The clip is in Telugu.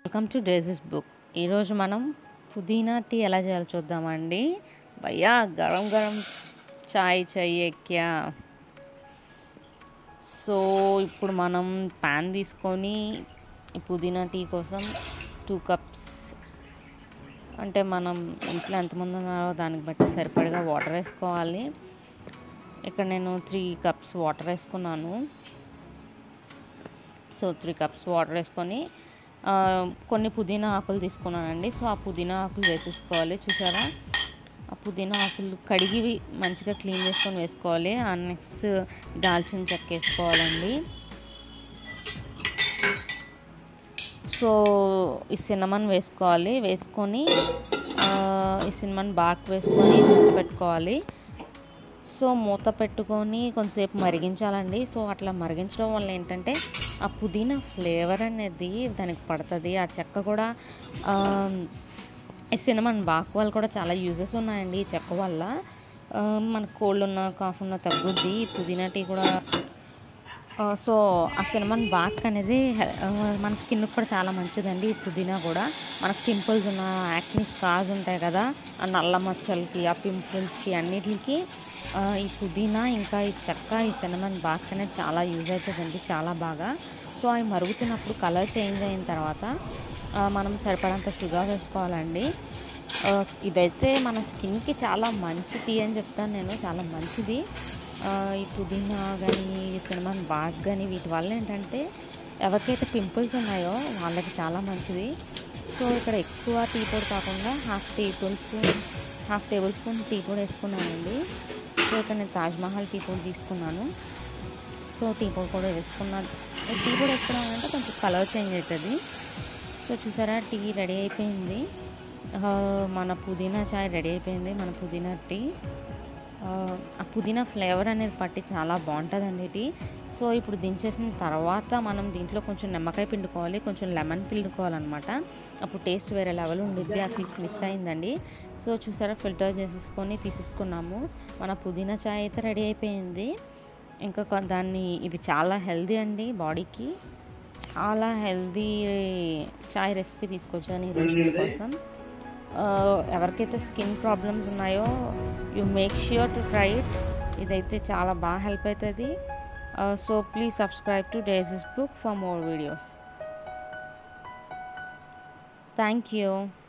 వెల్కమ్ టు డేజిస్ బుక్ ఈరోజు మనం పుదీనా టీ ఎలా చేయాలో చూద్దామండి భయ్యా గరం గరం చాయ్ చాయ్ క్యా సో ఇప్పుడు మనం ప్యాన్ తీసుకొని ఈ పుదీనా టీ కోసం టూ కప్స్ అంటే మనం ఇంట్లో ఎంతమంది ఉన్నారో దానికి బట్టి సరిపడగా వాటర్ వేసుకోవాలి ఇక్కడ నేను త్రీ కప్స్ వాటర్ వేసుకున్నాను సో త్రీ కప్స్ వాటర్ వేసుకొని ఆ, కొన్ని పుదీనా ఆకులు తీసుకున్నానండి సో ఆ పుదీనా ఆకులు వేసేసుకోవాలి చూసారా ఆ పుదీనా ఆకులు కడిగి మంచిగా క్లీన్ చేసుకొని వేసుకోవాలి ఆ నెక్స్ట్ దాల్చిన చెక్క వేసుకోవాలండి సో ఈ సిన్నమన్ వేసుకోవాలి వేసుకొని ఆ, ఈ సిన్నమన్ బాగా వేసుకొని మూత పెట్టుకోవాలి సో మూత పెట్టుకొని కొంతసేపు మరిగించాలండి సో అట్లా మరిగించడం వల్ల ఏంటంటే ఆ పుదీనా ఫ్లేవర్ అనేది దానికి పడుతుంది ఆ చెక్క కూడా ఆ, ఈ సినిమన్ బాక్ వల్ల కూడా చాలా యూజెస్ ఉన్నాయండి ఈ చెక్క వల్ల ఆ, మనకు కోల్డ్ ఉన్న కాఫ్ ఉన్న తగ్గుద్ది ఈ పుదీనా టీ కూడా ఆ, సో ఆ సినిమన్ బాక్ అనేది హె- ఆ, మన స్కిన్ కూడా చాలా మంచిదండి ఈ పుదీనా కూడా మనకు పింపుల్స్ ఉన్న యాక్ని స్కార్స్ ఉంటాయి కదా ఆ నల్ల మచ్చలకి ఆ పింపుల్స్కి అన్నిటికి ఆ, ఈ పుదీనా ఇంకా ఈ చెక్క ఈ సినిమన్ బాక్ అనేది చాలా యూజ్ అవుతుందండి చాలా బాగా సో అవి మరుగుతున్నప్పుడు కలర్ చేంజ్ అయిన తర్వాత ఆ, మనం సరిపడంత షుగర్ వేసుకోవాలండి ఆ, ఇదైతే మన స్కిన్కి చాలా మంచిది అని చెప్తాను నేను చాలా మంచిది ఆ, ఈ పుదీనా కానీ ఈ సినిమాన్ బాగ్ కానీ వీటి వల్ల ఏంటంటే ఎవరికైతే పింపుల్స్ ఉన్నాయో వాళ్ళకి చాలా మంచిది సో ఇక్కడ ఎక్కువ టీ పొడి కాకుండా half tablespoon half tablespoon tea పొడి వేసుకున్నానండి సో ఇక్కడ నేను తాజ్మహల్ టీ పొడి తీసుకున్నాను సో టీ పొడి కూడా వేసుకున్నాను ఈ టీ పొడి వేసుకున్నానంటే కొంచెం కలర్ చేంజ్ అవుతుంది సో చూసారా టీ రెడీ అయిపోయింది ఆ, మన పుదీనా చాయ్ రెడీ అయిపోయింది మన పుదీనా టీ ఆ, ఆ పుదీనా ఫ్లేవర్ అనేది పట్టి చాలా బాగుంటుందండి టీ సో ఇప్పుడు దించేసిన తర్వాత మనం దీంట్లో కొంచెం నిమ్మకాయ పిండుకోవాలి కొంచెం లెమన్ పిండుకోవాలన్నమాట అప్పుడు టేస్ట్ వేరే లెవెల్ ఉండిద్ది ఆ క్లిక్ మిస్ అయిందండి సో చూసారా ఫిల్టర్ చేసేసుకొని తీసేసుకున్నాము మన పుదీనా చాయ్ అయితే రెడీ అయిపోయింది ఇంకా కొ- దాన్ని ఇది చాలా హెల్దీ అండి బాడీకి చాలా హెల్దీ చాయ్ రెసిపీ తీసుకొచ్చాను ఈరోజు మీకోసం ఆ, ఎవరికైతే స్కిన్ ప్రాబ్లమ్స్ ఉన్నాయో you make sure to try it ఇదైతే చాలా బాగా హెల్ప్ అవుతుంది so please subscribe to Deja's book for more videos thank you